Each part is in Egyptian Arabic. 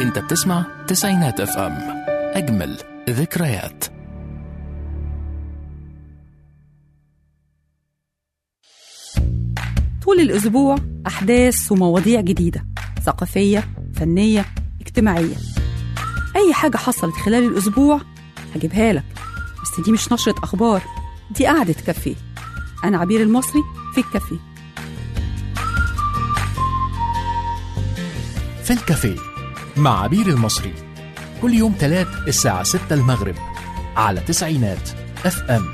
انت بتسمع تسعينات اف ام اجمل ذكريات طول الأسبوع أحداث ومواضيع جديدة ثقافية فنية اجتماعية أي حاجة حصلت خلال الأسبوع هجيبها لك بس دي مش نشرة أخبار دي قعدة كافيه أنا عبير المصري في الكافيه في الكافيه مع عبير المصري كل يوم تلات الساعة 6 المغرب على تسعينات اف ام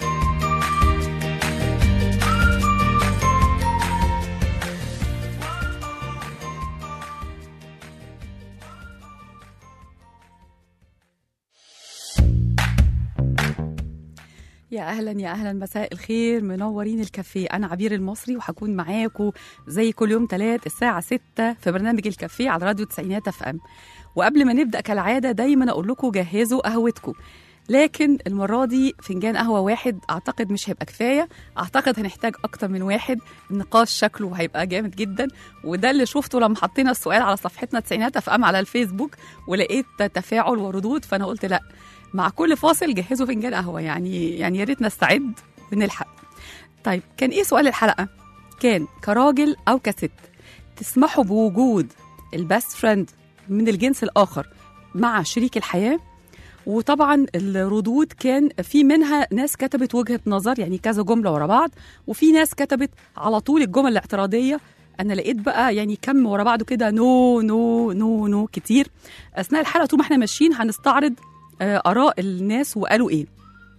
يا اهلا يا اهلا مساء الخير منورين الكافيه انا عبير المصري وهكون معاكم زي كل يوم تلات الساعه 6 في برنامج الكافيه على راديو تسعينات اف ام وقبل ما نبدا كالعاده دايما اقول لكم جهزوا قهوتكم لكن المرة دي فنجان قهوة واحد أعتقد مش هيبقى كفاية أعتقد هنحتاج أكتر من واحد النقاش شكله هيبقى جامد جدا وده اللي شفته لما حطينا السؤال على صفحتنا تسعينات أف أم على الفيسبوك ولقيت تفاعل وردود فأنا قلت لأ مع كل فاصل جهزوا فنجان قهوة يعني يعني يا ريت نستعد ونلحق طيب كان إيه سؤال الحلقة؟ كان كراجل أو كست تسمحوا بوجود البست فريند من الجنس الآخر مع شريك الحياة وطبعا الردود كان في منها ناس كتبت وجهة نظر يعني كذا جملة ورا بعض وفي ناس كتبت على طول الجمل الاعتراضية انا لقيت بقى يعني كم ورا بعضه كده نو نو نو نو كتير اثناء الحلقه طول ما احنا ماشيين هنستعرض آه، اراء الناس وقالوا ايه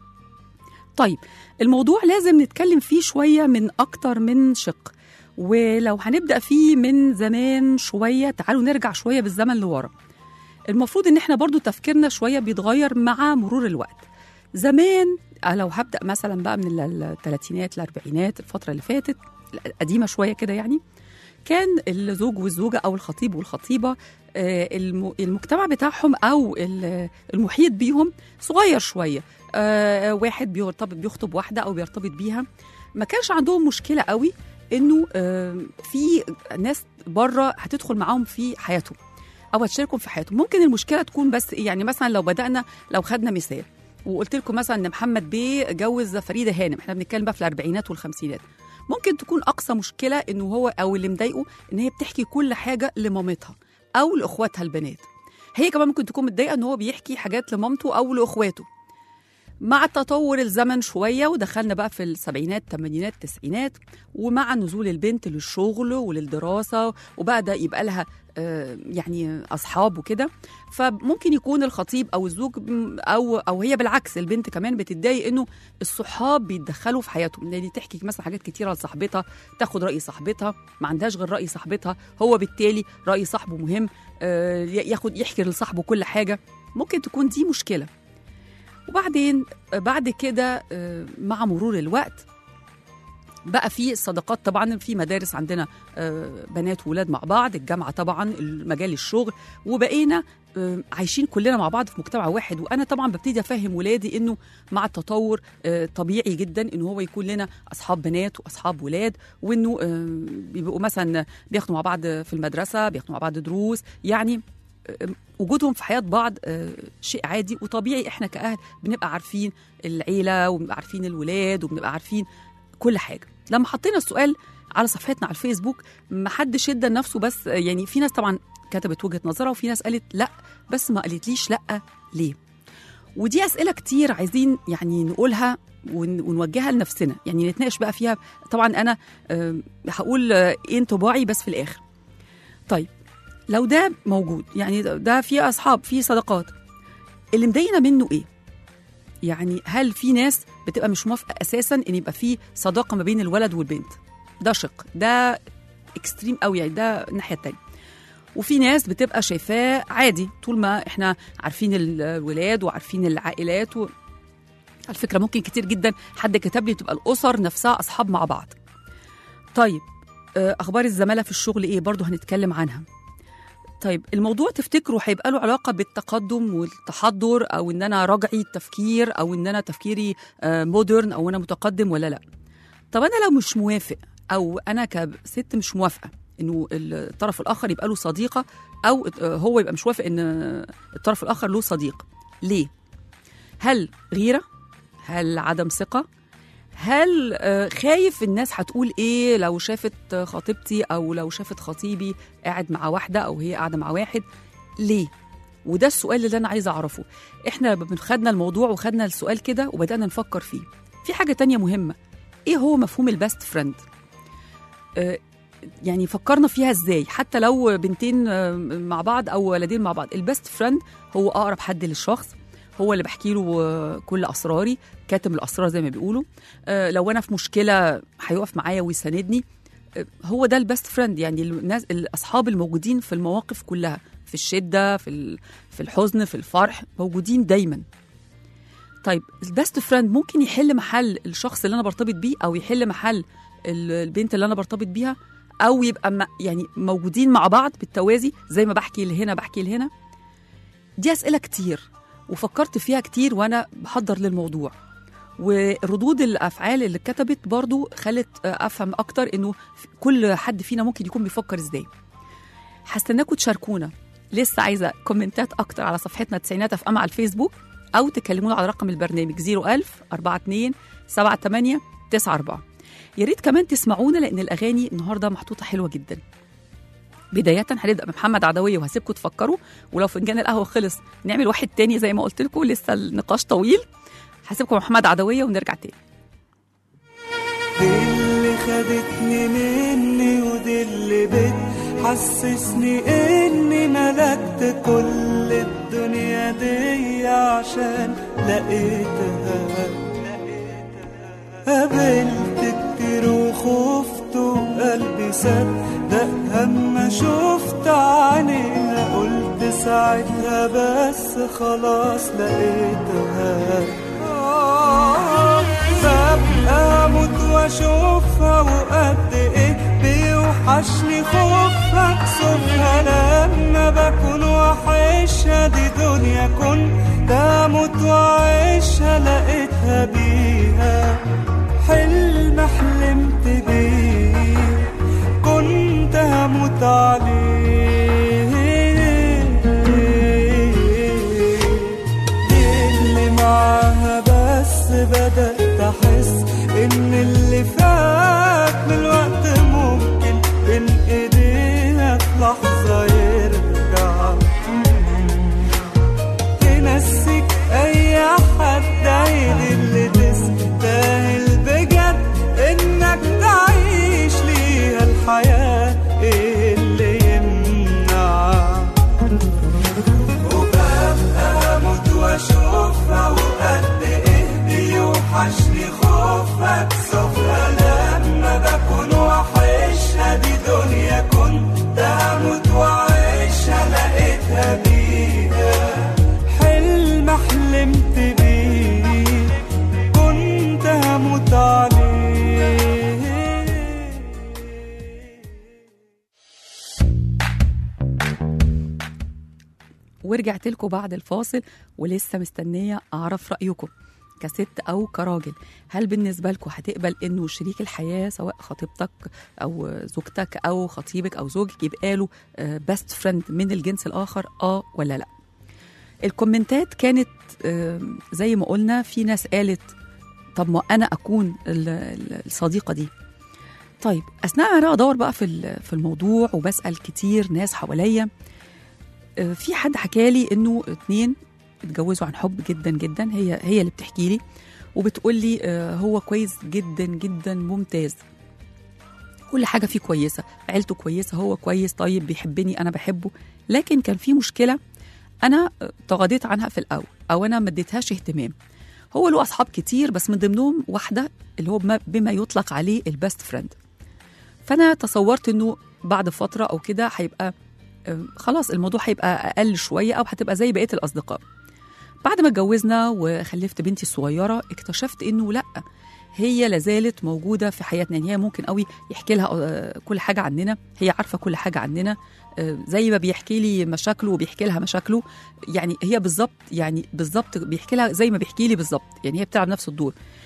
طيب الموضوع لازم نتكلم فيه شويه من اكتر من شق ولو هنبدا فيه من زمان شويه تعالوا نرجع شويه بالزمن لورا المفروض ان احنا برضو تفكيرنا شويه بيتغير مع مرور الوقت زمان آه، لو هبدا مثلا بقى من ال- الثلاثينات الاربعينات الفتره اللي فاتت القديمه شويه كده يعني كان الزوج والزوجه او الخطيب والخطيبه آه، الم- المجتمع بتاعهم او ال- المحيط بيهم صغير شويه آه، واحد بيرتبط بيخطب واحده او بيرتبط بيها ما كانش عندهم مشكله قوي انه آه، في ناس بره هتدخل معاهم في حياتهم او هتشاركهم في حياتهم ممكن المشكله تكون بس إيه؟ يعني مثلا لو بدانا لو خدنا مثال وقلت لكم مثلا ان محمد بيه جوز فريده هانم احنا بنتكلم بقى في الاربعينات والخمسينات ممكن تكون اقصى مشكله انه هو او اللي مضايقه ان هي بتحكي كل حاجه لمامتها او لاخواتها البنات هي كمان ممكن تكون متضايقه ان هو بيحكي حاجات لمامته او لاخواته مع تطور الزمن شويه ودخلنا بقى في السبعينات الثمانينات التسعينات ومع نزول البنت للشغل وللدراسه وبقى ده يبقى لها آه، يعني اصحاب وكده فممكن يكون الخطيب او الزوج م- او او هي بالعكس البنت كمان بتتضايق انه الصحاب بيتدخلوا في حياتهم يعني تحكي مثلا حاجات كتيره لصاحبتها تاخد راي صاحبتها ما عندهاش غير راي صاحبتها هو بالتالي راي صاحبه مهم آه، ياخد يحكي لصاحبه كل حاجه ممكن تكون دي مشكله وبعدين آه، بعد كده آه، مع مرور الوقت بقى في الصداقات طبعا في مدارس عندنا آه، بنات وولاد مع بعض الجامعه طبعا مجال الشغل وبقينا آه، عايشين كلنا مع بعض في مجتمع واحد وانا طبعا ببتدي افهم ولادي انه مع التطور آه، طبيعي جدا انه هو يكون لنا اصحاب بنات واصحاب ولاد وانه آه، بيبقوا مثلا بياخدوا مع بعض في المدرسه بياخدوا مع بعض دروس يعني آه، وجودهم في حياه بعض آه، شيء عادي وطبيعي احنا كاهل بنبقى عارفين العيله وبنبقى عارفين الولاد وبنبقى عارفين كل حاجه لما حطينا السؤال على صفحتنا على الفيسبوك ما حدش ادى لنفسه بس يعني في ناس طبعا كتبت وجهه نظرها وفي ناس قالت لا بس ما قالتليش لا ليه ودي اسئله كتير عايزين يعني نقولها ون- ونوجهها لنفسنا يعني نتناقش بقى فيها طبعا انا آم، هقول آه، ايه انطباعي بس في الاخر طيب لو ده موجود يعني ده- ده في اصحاب في صداقات اللي مضايقنا منه ايه يعني هل في ناس بتبقى مش موافقه اساسا ان يبقى في صداقه ما بين الولد والبنت ده شق ده اكستريم قوي يعني ده الناحيه التانية وفي ناس بتبقى شايفاه عادي طول ما احنا عارفين الولاد وعارفين العائلات و... على فكره ممكن كتير جدا حد كتب لي تبقى الاسر نفسها اصحاب مع بعض طيب آه، اخبار الزماله في الشغل ايه برضو هنتكلم عنها طيب الموضوع تفتكروا هيبقى له علاقه بالتقدم والتحضر او ان انا رجعي التفكير او ان انا تفكيري مودرن او انا متقدم ولا لا طب انا لو مش موافق او انا كست مش موافقه انه الطرف الاخر يبقى له صديقه او هو يبقى مش وافق ان الطرف الاخر له صديق ليه هل غيره هل عدم ثقه هل آه، خايف الناس هتقول ايه لو شافت خطيبتي او لو شافت خطيبي قاعد مع واحده او هي قاعده مع واحد ليه وده السؤال اللي انا عايزه اعرفه احنا لما خدنا الموضوع وخدنا السؤال كده وبدانا نفكر فيه في حاجه تانية مهمه ايه هو مفهوم البست فريند آه، يعني فكرنا فيها ازاي حتى لو بنتين آه، مع بعض او ولدين مع بعض البست فريند هو اقرب حد للشخص هو اللي بحكي له آه، كل اسراري كاتم الاسرار زي ما بيقولوا آه، لو انا في مشكله هيقف معايا ويساندني آه، هو ده البست فريند يعني الناس الاصحاب الموجودين في المواقف كلها في الشده في ال- في الحزن في الفرح موجودين دايما طيب البست فريند ممكن يحل محل الشخص اللي انا برتبط بيه او يحل محل ال- البنت اللي انا برتبط بيها او يبقى م- يعني موجودين مع بعض بالتوازي زي ما بحكي لهنا بحكي لهنا دي اسئله كتير وفكرت فيها كتير وانا بحضر للموضوع وردود الافعال اللي اتكتبت برضو خلت آه، افهم اكتر انه ف- كل حد فينا ممكن يكون بيفكر ازاي هستناكم تشاركونا لسه عايزه كومنتات اكتر على صفحتنا تسعينات اف ام على الفيسبوك او تكلمونا على رقم البرنامج 01000 42 78 94 يا ريت كمان تسمعونا لان الاغاني النهارده محطوطه حلوه جدا بداية هنبدأ بمحمد عدوية وهسيبكم تفكروا ولو فنجان القهوة خلص نعمل واحد تاني زي ما قلت لكم لسه النقاش طويل هسيبكم محمد عدوية ونرجع تاني دي اللي خدتني مني ودي اللي بتحسسني اني ملكت كل الدنيا دي عشان لقيتها قابلت كتير وخفت وقلبي صدق اما شفت عينيها قلت ساعتها بس خلاص لقيتها ببقى اموت واشوفها وقد ايه بيوحشني خوفها كسوفها لما بكون وحشها دي دنيا كنت اموت واعيشها لقيتها بيها حلم حلمت بيه كنت هموت عليه اللي معاها بس بدأت أحس إن اللي فات من الوقت ممكن بين إيديها في لحظة يرجع تنسيك أي حد عيد اللي تستاهل بجد إنك تعيش ليها الحياة إيه اللي يمنع وببقى اموت واشوفها وقد ايه بيوحشني خوفها كسوفها لما بكون وحشها دي دنيا كنت هموت واعيشها لقيتها بيها حلم حلمت بيه كنت هموت عليه ورجعت لكم بعد الفاصل ولسه مستنيه اعرف رايكم كست او كراجل هل بالنسبه لكم هتقبل انه شريك الحياه سواء خطيبتك او زوجتك او خطيبك او زوجك يبقى له بيست فريند من الجنس الاخر اه ولا لا الكومنتات كانت آه، زي ما قلنا في ناس قالت طب ما انا اكون ال- ال- الصديقه دي طيب اثناء ما انا ادور بقى في ال- في الموضوع وبسال كتير ناس حواليا آه، في حد حكالي انه اتنين اتجوزوا عن حب جدا جدا هي هي اللي بتحكي لي وبتقول لي آه، هو كويس جدا جدا ممتاز كل حاجه فيه كويسه عيلته كويسه هو كويس طيب بيحبني انا بحبه لكن كان في مشكله انا آه، تغاضيت عنها في الاول او انا ما اديتهاش اهتمام هو له اصحاب كتير بس من ضمنهم واحده اللي هو بما- بما يطلق عليه البست فريند فانا تصورت انه بعد فتره او كده هيبقى آه، خلاص الموضوع هيبقى اقل شويه او هتبقى زي بقيه الاصدقاء بعد ما اتجوزنا وخلفت بنتي الصغيره اكتشفت انه لا هي لازالت موجوده في حياتنا يعني هي ممكن قوي يحكي لها آه، كل حاجه عننا هي عارفه كل حاجه عننا آه، زي ما بيحكي لي مشاكله وبيحكي لها مشاكله يعني هي بالظبط يعني بالظبط بيحكي لها زي ما بيحكي لي بالظبط يعني هي بتلعب نفس الدور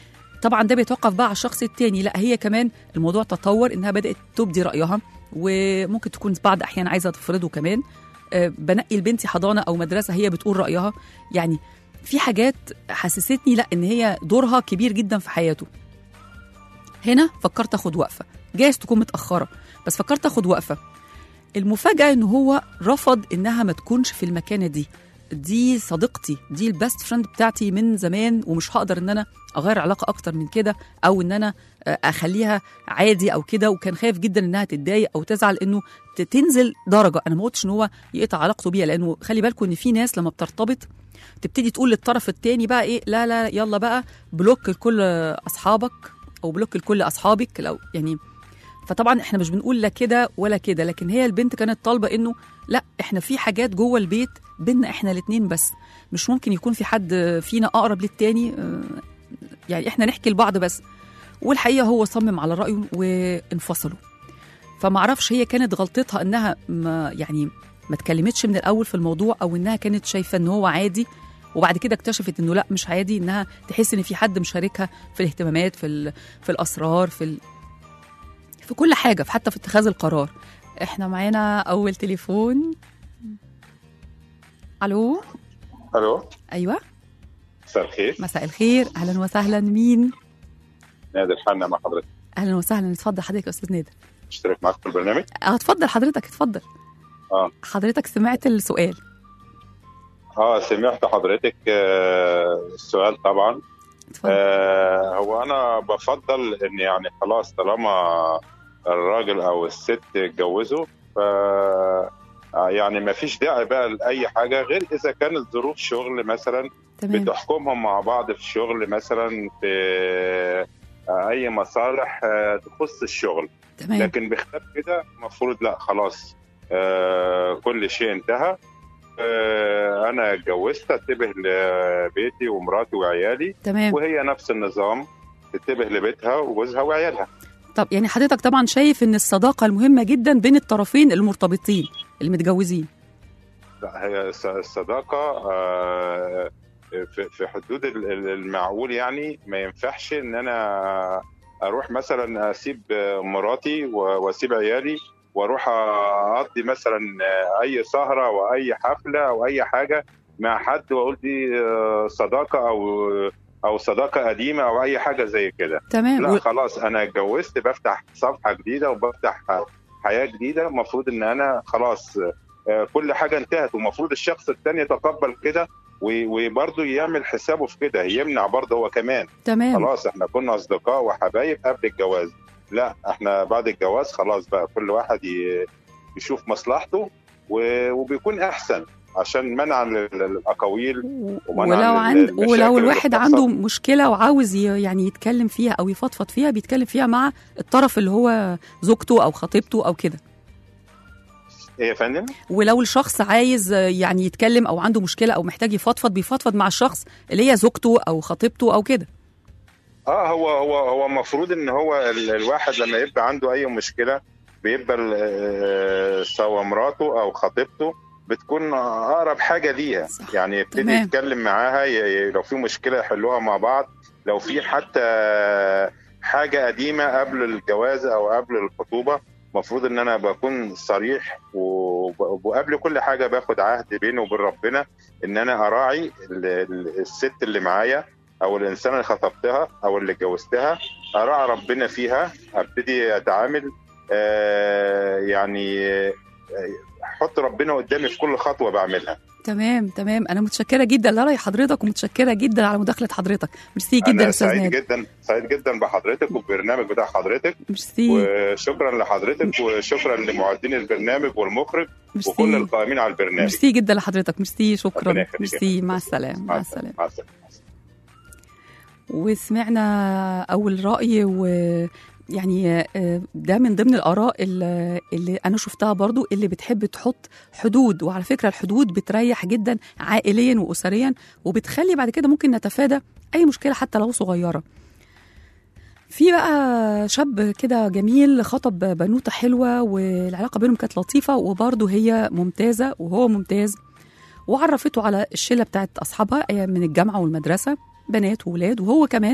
طبعا ده بيتوقف بقى على الشخص التاني لا هي كمان الموضوع تطور انها بدات تبدي رايها وممكن تكون بعض احيان عايزه تفرضه كمان آه، بنقي لبنتي حضانه او مدرسه هي بتقول رايها يعني في حاجات حسستني لا ان هي دورها كبير جدا في حياته هنا فكرت اخد وقفه جايز تكون متاخره بس فكرت اخد وقفه المفاجاه ان هو رفض انها ما تكونش في المكانه دي دي صديقتي دي البست فريند بتاعتي من زمان ومش هقدر ان انا اغير علاقه اكتر من كده او ان انا آه، اخليها عادي او كده وكان خايف جدا انها تتضايق او تزعل انه ت- تنزل درجه انا ما قلتش ان هو يقطع علاقته بيها لانه خلي بالكم ان في ناس لما بترتبط تبتدي تقول للطرف التاني بقى ايه لا لا يلا بقى بلوك لكل اصحابك او بلوك لكل اصحابك لو يعني فطبعا احنا مش بنقول لا كده ولا كده لكن هي البنت كانت طالبه انه لا احنا في حاجات جوه البيت بينا احنا الاتنين بس مش ممكن يكون في حد فينا اقرب للتاني آه، يعني احنا نحكي لبعض بس والحقيقه هو صمم على رايه وانفصلوا فمعرفش هي كانت غلطتها انها ما يعني ما اتكلمتش من الاول في الموضوع او انها كانت شايفه ان هو عادي وبعد كده اكتشفت انه لا مش عادي انها تحس ان في حد مشاركها في الاهتمامات في ال- في الاسرار في ال... في كل حاجه في حتى في اتخاذ القرار احنا معانا اول تليفون الو الو ايوه مساء الخير مساء الخير اهلا وسهلا مين نادر حنا مع حضرتك اهلا وسهلا اتفضل حضرتك يا استاذ نادر اشترك معاك في البرنامج اه اتفضل حضرتك اتفضل اه حضرتك سمعت السؤال اه سمعت حضرتك آه السؤال طبعا اتفضل آه هو انا بفضل ان يعني خلاص طالما الراجل او الست اتجوزوا ف آه، يعني ما فيش داعي بقى لاي حاجه غير اذا كانت ظروف شغل مثلا تمام بتحكمهم مع بعض في الشغل مثلا في آه، اي مصالح آه، تخص الشغل تمام لكن بخلاف كده المفروض لا خلاص آه كل شيء انتهى آه انا اتجوزت انتبه لبيتي ومراتي وعيالي تمام وهي نفس النظام تنتبه لبيتها وجوزها وعيالها طب يعني حضرتك طبعا شايف ان الصداقه المهمه جدا بين الطرفين المرتبطين المتجوزين لا هي الص- الصداقه آه في في حدود ال- ال- المعقول يعني ما ينفعش ان انا اروح مثلا اسيب مراتي و- واسيب عيالي واروح اقضي مثلا اي سهره او اي حفله او اي حاجه مع حد واقول دي آه، صداقه او او صداقه قديمه او اي حاجه زي كده تمام لا و... خلاص انا اتجوزت بفتح صفحه جديده وبفتح حياه جديده المفروض ان انا خلاص آه، كل حاجه انتهت ومفروض الشخص الثاني يتقبل كده و- وبرضه يعمل حسابه في كده يمنع برضه هو كمان تمام خلاص احنا كنا اصدقاء وحبايب قبل الجواز لا احنا بعد الجواز خلاص بقى كل واحد ي- يشوف مصلحته و- وبيكون احسن عشان منع لل- للاقاويل و- ومنع ولو ال- عند المشاكل ولو اللي الواحد بتحصل. عنده مشكله وعاوز ي- يعني يتكلم فيها او يفضفض فيها بيتكلم فيها مع الطرف اللي هو زوجته او خطيبته او كده ايه يا فندم؟ ولو الشخص عايز آه، يعني يتكلم او عنده مشكله او محتاج يفضفض بيفضفض مع الشخص اللي هي زوجته او خطيبته او كده اه هو هو هو المفروض ان هو ال- الواحد لما يبقى عنده اي مشكله بيبقى ال- آه، سواء مراته او خطيبته بتكون اقرب حاجه ليها صح. يعني يبتدي تمام. يتكلم معاها ي- ي- لو في مشكله يحلوها مع بعض لو في حتى حاجه قديمه قبل الجواز او قبل الخطوبه المفروض ان انا بكون صريح وب- وقبل كل حاجه باخد عهد بيني وبين ربنا ان انا اراعي ال- ال- الست اللي معايا او الانسان اللي خطبتها او اللي اتجوزتها اراعي ربنا فيها ابتدي اتعامل آه يعني آه، احط ربنا قدامي في كل خطوه بعملها تمام تمام انا متشكره جدا لرأي حضرتك ومتشكره جدا على مداخله حضرتك ميرسي جدا يا انا استاذ سعيد نادر جدا سعيد جدا بحضرتك والبرنامج بتاع حضرتك ميرسي وشكرا لحضرتك وشكرا لمعدين البرنامج والمخرج وكل ميرسي القائمين على البرنامج ميرسي جدا لحضرتك ميرسي ربنا شكرا يخليك. ميرسي مع السلامه مع السلامه مع السلامه وسمعنا اول راي و يعني آه، ده من ضمن الاراء اللي اللي انا شفتها برضو اللي بتحب تحط حدود وعلى فكره الحدود بتريح جدا عائليا واسريا وبتخلي بعد كده ممكن نتفادى اي مشكله حتى لو صغيره في بقى شاب كده جميل خطب بنوته حلوه والعلاقه بينهم كانت لطيفه وبرضه هي ممتازه وهو ممتاز وعرفته على الشله بتاعت اصحابها أيام من الجامعه والمدرسه بنات وولاد وهو كمان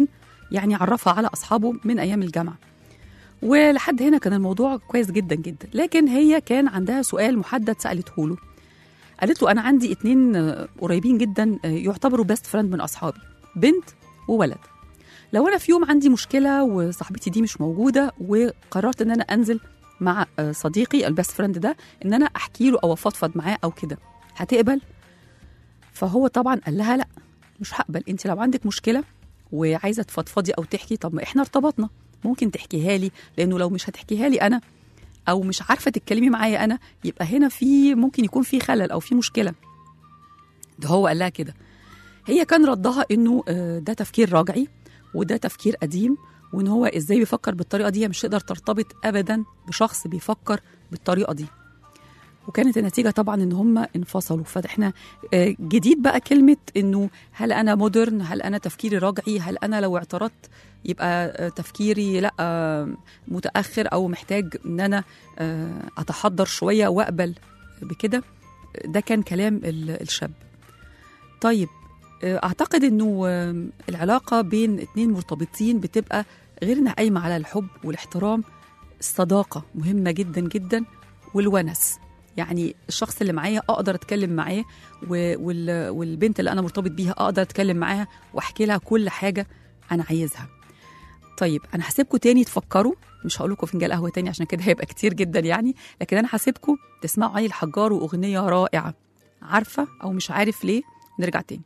يعني عرفها على اصحابه من ايام الجامعه ولحد هنا كان الموضوع كويس جدا جدا لكن هي كان عندها سؤال محدد سالته له قالت له انا عندي اتنين آه، قريبين جدا آه، يعتبروا بيست فريند من اصحابي بنت وولد لو انا في يوم عندي مشكله وصاحبتي دي مش موجوده وقررت ان انا انزل مع آه، صديقي البيست فريند ده ان انا احكي له او افضفض معاه او كده هتقبل فهو طبعا قال لها لا مش هقبل انت لو عندك مشكله وعايزه تفضفضي او تحكي طب ما احنا ارتبطنا ممكن تحكيها لي لانه لو مش هتحكيها لي انا او مش عارفه تتكلمي معايا انا يبقى هنا في ممكن يكون في خلل او في مشكله ده هو قال لها كده هي كان ردها انه آه، ده تفكير راجعي وده تفكير قديم وان هو ازاي بيفكر بالطريقه دي هي مش تقدر ترتبط ابدا بشخص بيفكر بالطريقه دي وكانت النتيجه طبعا ان هم انفصلوا فاحنا آه، جديد بقى كلمه انه هل انا مودرن هل انا تفكيري راجعي هل انا لو اعترضت يبقى آه، تفكيري لا آه، متاخر او محتاج ان انا آه، اتحضر شويه واقبل بكده ده كان كلام ال- الشاب طيب آه، اعتقد انه آه، العلاقه بين اتنين مرتبطين بتبقى غير انها قايمه على الحب والاحترام الصداقه مهمه جدا جدا والونس يعني الشخص اللي معايا اقدر اتكلم معاه و- وال- والبنت اللي انا مرتبط بيها اقدر اتكلم معاها واحكي لها كل حاجه انا عايزها طيب انا هسيبكم تاني تفكروا مش هقول لكم فنجان قهوه تاني عشان كده هيبقى كتير جدا يعني لكن انا هسيبكم تسمعوا علي الحجار واغنيه رائعه عارفه او مش عارف ليه نرجع تاني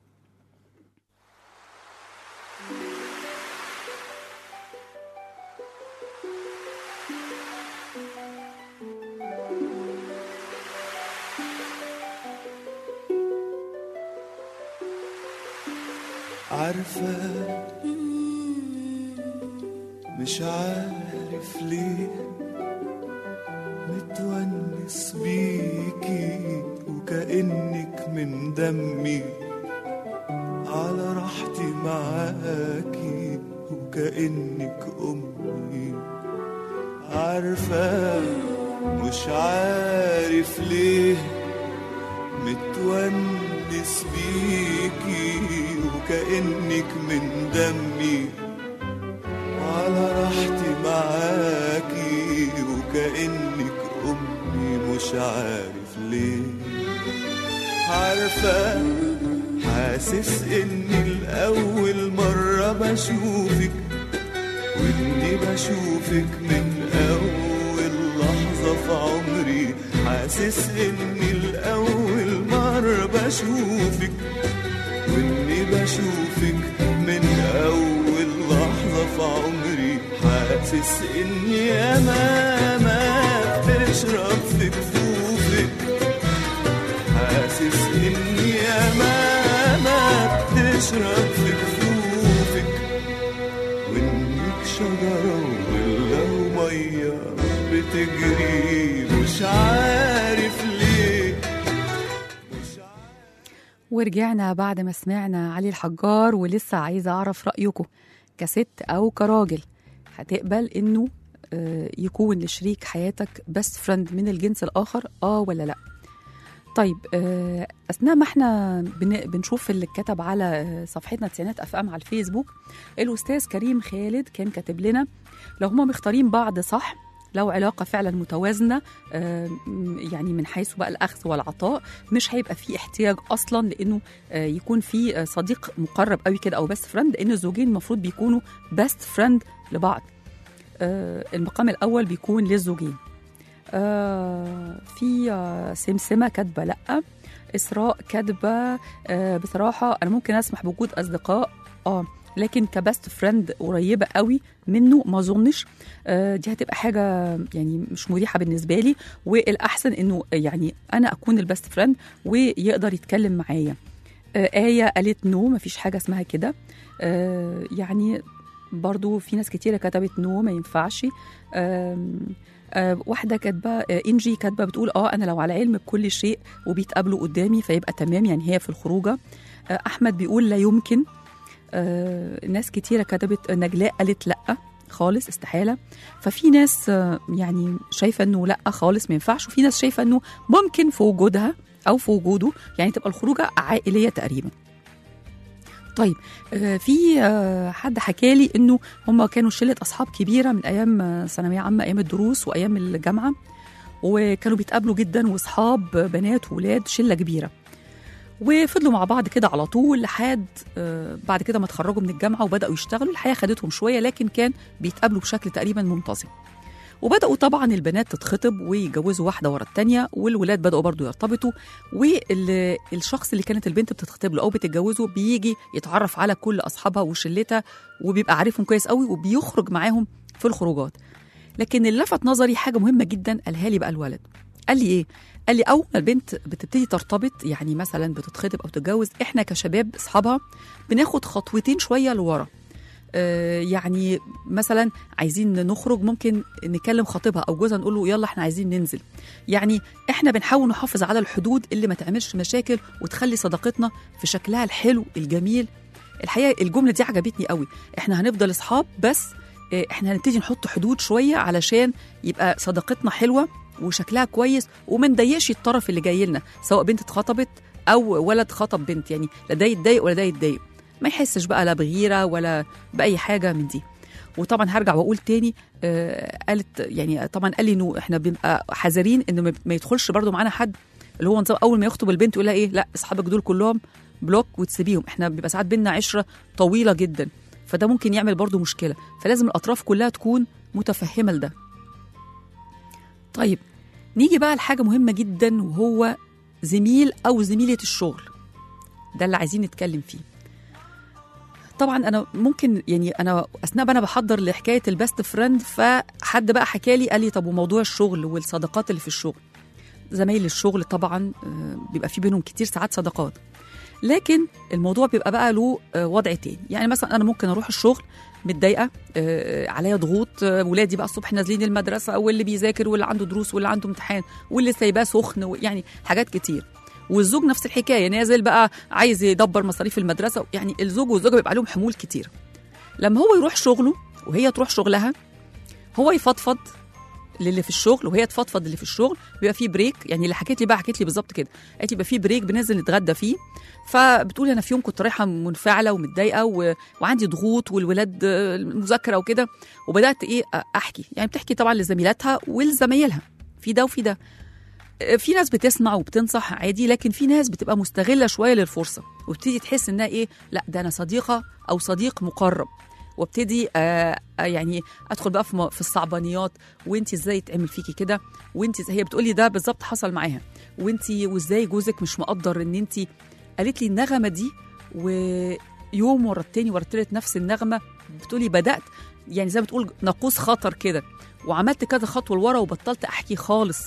عارفة مش عارف ليه متونس بيكي وكأنك من دمي على راحتي معاكي وكأنك أمي عارفة مش عارف ليه متونس بيكي وكأنك من دمي على راحتي معاكي وكأنك أمي مش عارف ليه عارفة حاسس إني الأول مرة بشوفك وإني بشوفك من أول لحظة في عمري حاسس إني الأول مرة بشوفك وإني بشوفك من أول لحظة في عمري حاسس إني أمامك بتشرب في كفوفك حاسس إني أمامك بتشرب في كفوفك وإنك شجرة ولا ومية بتجري مش عارف ليه مش عارف ورجعنا بعد ما سمعنا علي الحجار ولسه عايزه اعرف رايكم كست او كراجل هتقبل انه آه، يكون لشريك حياتك بست فريند من الجنس الاخر اه ولا لا طيب آه، اثناء ما احنا بن- بنشوف اللي اتكتب على آه، صفحتنا تسعينات اف ام على الفيسبوك الاستاذ كريم خالد كان كاتب لنا لو هما مختارين بعض صح لو علاقه فعلا متوازنه آه، م- يعني من حيث بقى الاخذ والعطاء مش هيبقى في احتياج اصلا لانه آه، يكون في آه، صديق مقرب قوي كده او بيست فريند لان الزوجين المفروض بيكونوا بيست فريند لبعض آه، المقام الاول بيكون للزوجين آه، في آه، سمسمه كاتبه لا اسراء كاتبه آه، بصراحه انا ممكن اسمح بوجود اصدقاء اه لكن كبست فريند قريبه قوي منه ما اظنش آه، دي هتبقى حاجه يعني مش مريحه بالنسبه لي والاحسن انه يعني انا اكون البست فريند ويقدر يتكلم معايا آه، آية قالت نو مفيش حاجة اسمها كده آه، يعني برضو في ناس كتيرة كتبت نو ما ينفعش آم، آه، واحدة كاتبة آه، إنجي كاتبة بتقول اه أنا لو على علم بكل شيء وبيتقابلوا قدامي فيبقى تمام يعني هي في الخروجة آه، أحمد بيقول لا يمكن آه، ناس كتيرة كتبت نجلاء قالت لأ خالص استحالة ففي ناس آه، يعني شايفة انه لأ خالص ما ينفعش وفي ناس شايفة انه ممكن في وجودها او في وجوده يعني تبقى الخروجه عائليه تقريبا طيب آه، في آه، حد حكى لي انه هم كانوا شله اصحاب كبيره من ايام آه، ثانويه عامه ايام الدروس وايام الجامعه وكانوا بيتقابلوا جدا واصحاب بنات وولاد شله كبيره وفضلوا مع بعض كده على طول لحد آه، بعد كده ما اتخرجوا من الجامعه وبداوا يشتغلوا الحياه خدتهم شويه لكن كان بيتقابلوا بشكل تقريبا منتظم وبداوا طبعا البنات تتخطب ويتجوزوا واحده ورا الثانيه والولاد بداوا برضو يرتبطوا والشخص اللي كانت البنت بتتخطب له او بتتجوزه بيجي يتعرف على كل اصحابها وشلتها وبيبقى عارفهم كويس قوي وبيخرج معاهم في الخروجات لكن اللي لفت نظري حاجه مهمه جدا قالها لي بقى الولد قال لي ايه قال لي اول ما البنت بتبتدي ترتبط يعني مثلا بتتخطب او تتجوز احنا كشباب اصحابها بناخد خطوتين شويه لورا آه، يعني مثلا عايزين نخرج ممكن نكلم خطيبها او جوزها نقول له يلا احنا عايزين ننزل يعني احنا بنحاول نحافظ على الحدود اللي ما تعملش مشاكل وتخلي صداقتنا في شكلها الحلو الجميل الحقيقه الجمله دي عجبتني قوي احنا هنفضل اصحاب بس آه، احنا هنبتدي نحط حدود شويه علشان يبقى صداقتنا حلوه وشكلها كويس وما نضايقش الطرف اللي جاي لنا سواء بنت اتخطبت او ولد خطب بنت يعني لا ده يتضايق ولا ده يتضايق ما يحسش بقى لا بغيره ولا باي حاجه من دي وطبعا هرجع واقول تاني آه قالت يعني طبعا قال لي انه احنا بنبقى حذرين انه ما- ما يدخلش برضو معانا حد اللي هو نظام اول ما يخطب البنت يقول لها ايه لا اصحابك دول كلهم بلوك وتسيبيهم احنا بيبقى ساعات بينا عشره طويله جدا فده ممكن يعمل برضو مشكله فلازم الاطراف كلها تكون متفهمه لده طيب نيجي بقى لحاجه مهمه جدا وهو زميل او زميله الشغل ده اللي عايزين نتكلم فيه طبعا انا ممكن يعني انا اثناء ما انا بحضر لحكايه البست فريند فحد بقى حكى لي قال لي طب وموضوع الشغل والصداقات اللي في الشغل زمايل الشغل طبعا آه، بيبقى في بينهم كتير ساعات صداقات لكن الموضوع بيبقى بقى له آه، وضع تاني يعني مثلا انا ممكن اروح الشغل متضايقه آه، عليا ضغوط آه، ولادي بقى الصبح نازلين المدرسه واللي بيذاكر واللي عنده دروس واللي عنده امتحان واللي سايباه سخن يعني حاجات كتير والزوج نفس الحكايه نازل بقى عايز يدبر مصاريف المدرسه يعني الزوج والزوجه بيبقى عليهم حمول كتير لما هو يروح شغله وهي تروح شغلها هو يفضفض للي في الشغل وهي تفضفض اللي في الشغل بيبقى فيه بريك يعني اللي حكيت لي بقى حكيت لي بالظبط كده قالت لي بيبقى فيه بريك بننزل نتغدى فيه فبتقول انا في يوم كنت رايحه منفعله ومتضايقه و... وعندي ضغوط والولاد آه، المذاكره وكده وبدات ايه آه، احكي يعني بتحكي طبعا لزميلاتها ولزمايلها في ده وفي ده آه، في ناس بتسمع وبتنصح عادي لكن في ناس بتبقى مستغله شويه للفرصه وبتبتدي تحس انها ايه لا ده انا صديقه او صديق مقرب وابتدي آه آه، يعني ادخل بقى في م- في الصعبانيات وانت ازاي تعمل فيكي كده وانت هي بتقولي ده بالظبط حصل معاها وانت وازاي جوزك مش مقدر ان انت قالت لي النغمه دي ويوم ورا التاني ورا التالت نفس النغمه بتقولي بدات يعني زي ما بتقول ناقوس خطر كده وعملت كذا خطوه لورا وبطلت احكي خالص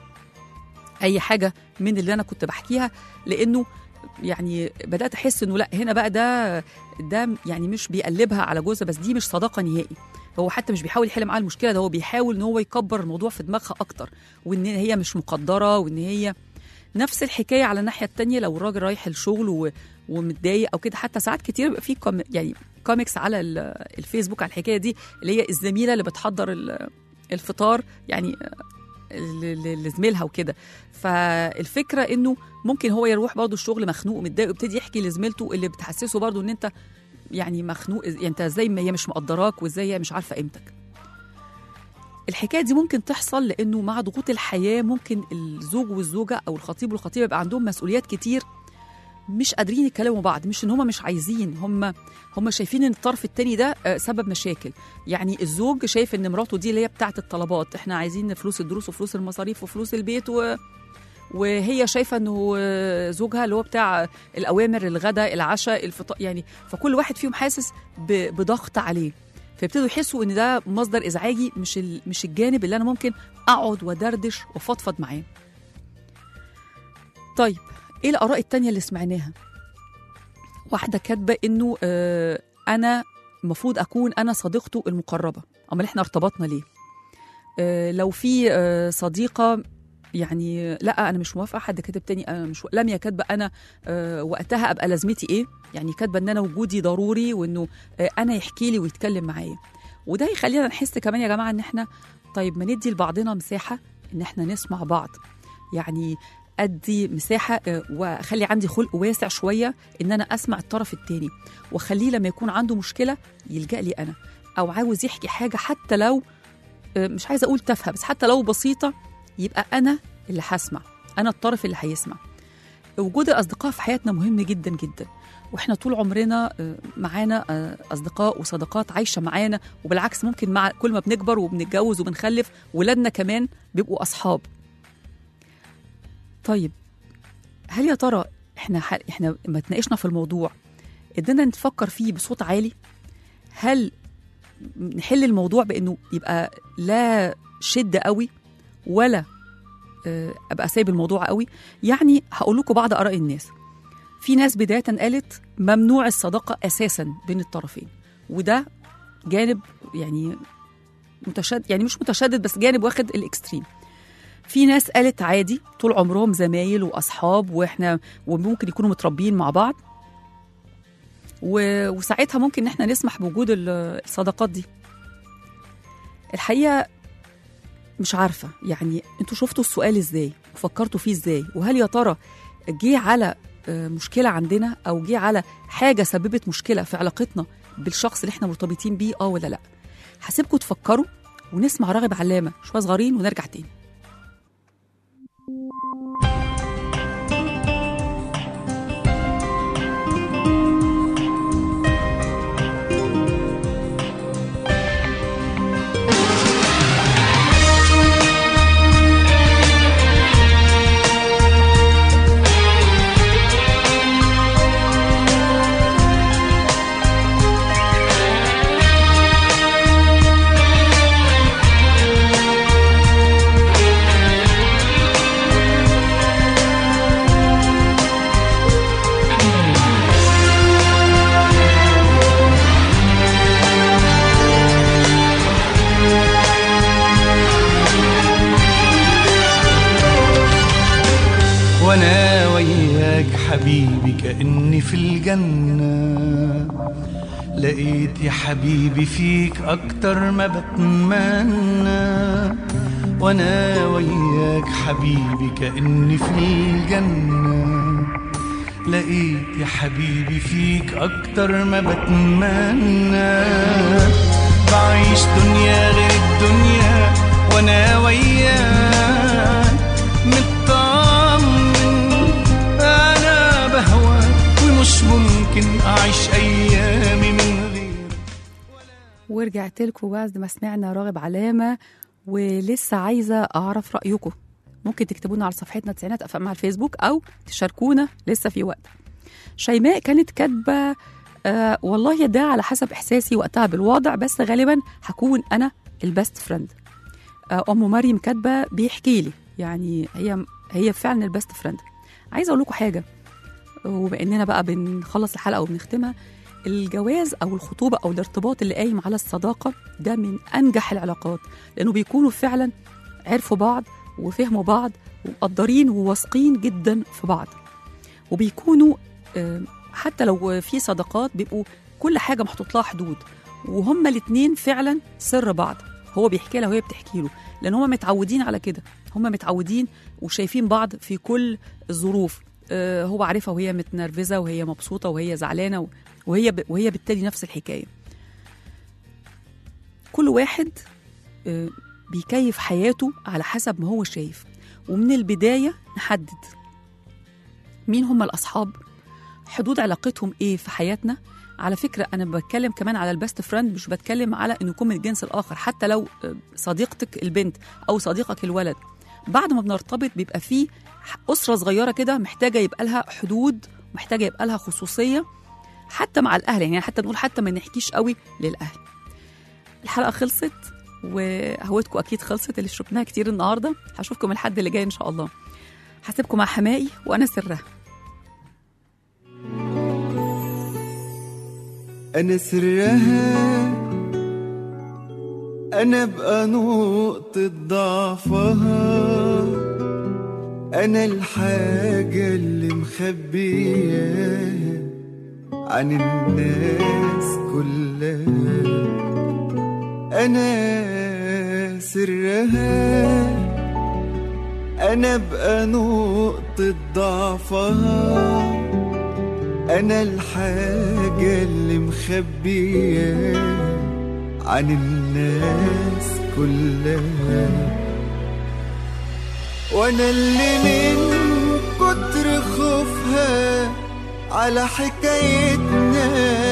اي حاجه من اللي انا كنت بحكيها لانه يعني بدات احس انه لا هنا بقى ده ده يعني مش بيقلبها على جوزها بس دي مش صداقه نهائي هو حتى مش بيحاول يحل معاها المشكله ده هو بيحاول ان هو يكبر الموضوع في دماغها اكتر وان هي مش مقدره وان هي نفس الحكايه على الناحيه التانية لو الراجل رايح الشغل و... ومتضايق او كده حتى ساعات كتير بيبقى في كوم... يعني كوميكس على ال- الفيسبوك على الحكايه دي اللي هي الزميله اللي بتحضر ال- الفطار يعني ل- ل- لزميلها وكده فالفكره انه ممكن هو يروح برضه الشغل مخنوق ومتضايق ويبتدي يحكي لزميلته اللي بتحسسه برضه ان انت يعني مخنوق يعني انت ازاي ما هي مش مقدراك وازاي هي مش عارفه قيمتك الحكايه دي ممكن تحصل لانه مع ضغوط الحياه ممكن الزوج والزوجه او الخطيب والخطيبه يبقى عندهم مسؤوليات كتير مش قادرين يتكلموا بعض مش ان هم مش عايزين هم هم شايفين ان الطرف التاني ده آه، سبب مشاكل يعني الزوج شايف ان مراته دي اللي هي بتاعه الطلبات احنا عايزين فلوس الدروس وفلوس المصاريف وفلوس البيت و... وهي شايفه انه آه، زوجها اللي هو بتاع الاوامر الغداء العشاء الفطار يعني فكل واحد فيهم حاسس ب... بضغط عليه فيبتدوا يحسوا ان ده مصدر ازعاجي مش ال... مش الجانب اللي انا ممكن اقعد ودردش وافضفض معاه طيب ايه الاراء التانية اللي سمعناها واحده كاتبه انه آه انا المفروض اكون انا صديقته المقربه امال احنا ارتبطنا ليه آه لو في آه صديقه يعني لا انا مش موافقه حد كاتب تاني انا مش لم يا كاتبه انا آه وقتها ابقى لازمتي ايه يعني كاتبه ان انا وجودي ضروري وانه آه انا يحكي لي ويتكلم معايا وده يخلينا نحس كمان يا جماعه ان احنا طيب ما ندي لبعضنا مساحه ان احنا نسمع بعض يعني ادي مساحه آه، واخلي عندي خلق واسع شويه ان انا اسمع الطرف التاني واخليه لما يكون عنده مشكله يلجا لي انا او عاوز يحكي حاجه حتى لو آه، مش عايزه اقول تافهه بس حتى لو بسيطه يبقى انا اللي هسمع انا الطرف اللي هيسمع وجود الاصدقاء في حياتنا مهم جدا جدا واحنا طول عمرنا آه، معانا آه، اصدقاء وصداقات عايشه معانا وبالعكس ممكن مع كل ما بنكبر وبنتجوز وبنخلف ولادنا كمان بيبقوا اصحاب طيب هل يا ترى احنا ح- احنا ما اتناقشنا في الموضوع قدرنا نتفكر فيه بصوت عالي هل نحل الموضوع بانه يبقى لا شده قوي ولا آه، ابقى سايب الموضوع قوي يعني هقول لكم بعض اراء الناس في ناس بدايه قالت ممنوع الصداقه اساسا بين الطرفين وده جانب يعني متشدد يعني مش متشدد بس جانب واخد الاكستريم في ناس قالت عادي طول عمرهم زمايل واصحاب واحنا وممكن يكونوا متربيين مع بعض و... وساعتها ممكن ان احنا نسمح بوجود ال- الصداقات دي الحقيقه مش عارفه يعني انتوا شفتوا السؤال ازاي وفكرتوا فيه ازاي وهل يا ترى جه على آه، مشكله عندنا او جه على حاجه سببت مشكله في علاقتنا بالشخص اللي احنا مرتبطين بيه اه ولا لا هسيبكم تفكروا ونسمع راغب علامه شويه صغيرين ونرجع تاني وانا وياك حبيبي كأني في الجنة لقيت يا حبيبي فيك أكتر ما بتمنى وانا وياك حبيبي كأني في الجنة لقيت يا حبيبي فيك أكتر ما بتمنى بعيش دنيا غير الدنيا وانا وياك مطمن انا بهواك ومش ممكن اعيش ايامي من غيرك ورجعت لكم بعد ما سمعنا راغب علامه ولسه عايزه اعرف رايكم ممكن تكتبونا على صفحتنا تسعينات افهم على الفيسبوك او تشاركونا لسه في وقت شيماء كانت كاتبه آه والله ده على حسب احساسي وقتها بالوضع بس غالبا هكون انا البست فريند آه ام مريم كاتبه بيحكي لي يعني هي هي فعلا البست فريند عايزه اقول لكم حاجه وبما اننا بقى بنخلص الحلقه وبنختمها الجواز او الخطوبه او الارتباط اللي قايم على الصداقه ده من انجح العلاقات لانه بيكونوا فعلا عرفوا بعض وفهموا بعض ومقدرين وواثقين جدا في بعض وبيكونوا آه، حتى لو في صداقات بيبقوا كل حاجه محطوط لها حدود وهما الاتنين فعلا سر بعض هو بيحكي لها وهي بتحكي له لان هما متعودين على كده هما متعودين وشايفين بعض في كل الظروف آه، هو عارفها وهي متنرفزه وهي مبسوطه وهي زعلانه و- وهي ب... وهي بالتالي نفس الحكايه كل واحد آه، بيكيف حياته على حسب ما هو شايف ومن البدايه نحدد مين هم الاصحاب حدود علاقتهم ايه في حياتنا على فكره انا بتكلم كمان على البست فريند مش بتكلم على انه يكون من الجنس الاخر حتى لو آه، صديقتك البنت او صديقك الولد بعد ما بنرتبط بيبقى فيه اسره صغيره كده محتاجه يبقى لها حدود محتاجه يبقى لها خصوصيه حتى مع الاهل يعني حتى نقول حتى ما نحكيش قوي للاهل الحلقه خلصت وهوتكم اكيد خلصت اللي شربناها كتير النهارده هشوفكم الحد اللي جاي ان شاء الله هسيبكم مع حمائي وانا سرها أنا سرها أنا بقى نقطة ضعفها أنا الحاجة اللي مخبياها عن الناس كلها أنا سرها أنا بقى نقطة ضعفها أنا الحاجة اللي مخبية عن الناس كلها وأنا اللي من كتر خوفها على حكايتنا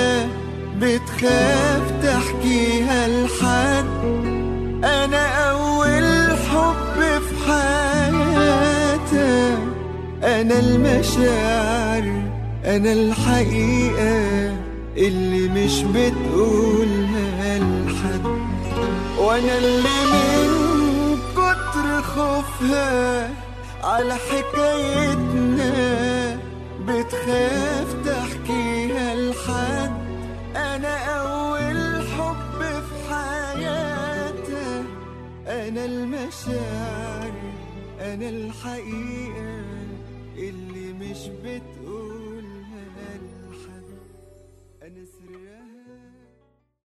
بتخاف تحكيها لحد أنا أول حب في حياتها أنا المشاعر أنا الحقيقة اللي مش بتقولها لحد وأنا اللي من كتر خوفها على حكايتنا بتخاف تحكيها لحد أنا أول حب في حياتها أنا المشاعر أنا الحقيقة اللي مش بتقول